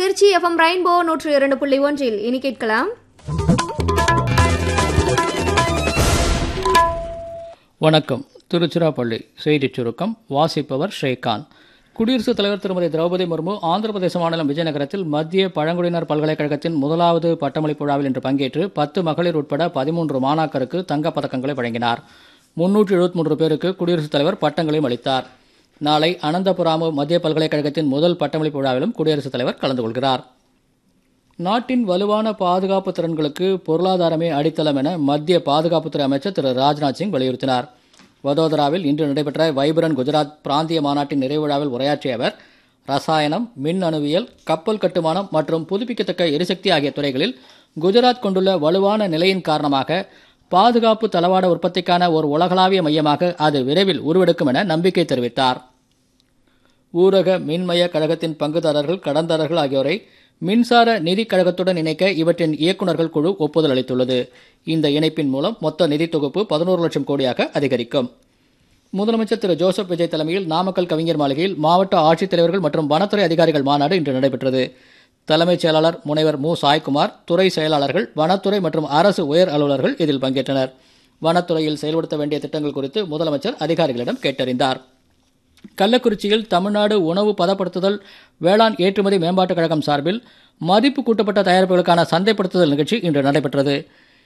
Trichy FM rainbow நூற்று இரண்டு புள்ளி ஒன்றில் இனி கேட்கலாம் வணக்கம் திருச்சிராப்பள்ளி செய்திச் சுருக்கம் வாசிப்பவர் ஸ்ரீகாந்த் குடியரசுத் தலைவர் திருமதி திரௌபதி முர்மு ஆந்திர பிரதேச மாநிலம் விஜயநகரத்தில் மத்திய பழங்குடியினர் பல்கலைக்கழகத்தின் முதலாவது பட்டமளிப்பு விழாவில் இன்று பங்கேற்று பத்து மகளிர் உட்பட பதிமூன்று மாணாக்கருக்கு தங்கப் பதக்கங்களை வழங்கினார் முன்னூற்று எழுபத்தி மூன்று பேருக்கு குடியரசுத் தலைவர் பட்டங்களையும் அளித்தார் நாளை அனந்தபுராமு மத்திய பல்கலைக்கழகத்தின் முதல் பட்டமளிப்பு விழாவிலும் குடியரசுத் தலைவர் கலந்து கொள்கிறார் நாட்டின் வலுவான பாதுகாப்பு திறன்களுக்கு பொருளாதாரமே அடித்தளம் என மத்திய பாதுகாப்புத்துறை அமைச்சர் திரு ராஜ்நாத் சிங் வலியுறுத்தினார் வதோதராவில் இன்று நடைபெற்ற வைப்ரன் குஜராத் பிராந்திய மாநாட்டின் நிறைவு விழாவில் உரையாற்றிய அவர் ரசாயனம் மின் அணுவியல் கப்பல் கட்டுமானம் மற்றும் புதுப்பிக்கத்தக்க எரிசக்தி ஆகிய துறைகளில் குஜராத் கொண்டுள்ள வலுவான நிலையின் காரணமாக பாதுகாப்பு தளவாட உற்பத்திக்கான ஒரு உலகளாவிய மையமாக அது விரைவில் உருவெடுக்கும் என நம்பிக்கை தெரிவித்தார் ஊரக மின்மய கழகத்தின் பங்குதாரர்கள் கடன்தாரர்கள் ஆகியோரை மின்சார நிதிக் கழகத்துடன் இணைக்க இவற்றின் இயக்குநர்கள் குழு ஒப்புதல் அளித்துள்ளது இந்த இணைப்பின் மூலம் மொத்த நிதி தொகுப்பு பதினோரு லட்சம் கோடியாக அதிகரிக்கும் முதலமைச்சர் திரு ஜோசப் விஜய் தலைமையில் நாமக்கல் கவிஞர் மாளிகையில் மாவட்ட ஆட்சித்தலைவர்கள் மற்றும் வனத்துறை அதிகாரிகள் மாநாடு இன்று நடைபெற்றது தலைமைச் செயலாளர் முனைவர் மு சாய்குமார் துறை செயலாளர்கள் வனத்துறை மற்றும் அரசு உயர் அலுவலர்கள் இதில் பங்கேற்றனர் வனத்துறையில் செயல்படுத்த வேண்டிய திட்டங்கள் குறித்து முதலமைச்சர் அதிகாரிகளிடம் கேட்டறிந்தார் கள்ளக்குறிச்சியில் தமிழ்நாடு உணவு பதப்படுத்துதல் வேளாண் ஏற்றுமதி மேம்பாட்டுக் கழகம் சார்பில் மதிப்பு கூட்டப்பட்ட தயாரிப்புகளுக்கான சந்தைப்படுத்துதல் நிகழ்ச்சி இன்று நடைபெற்றது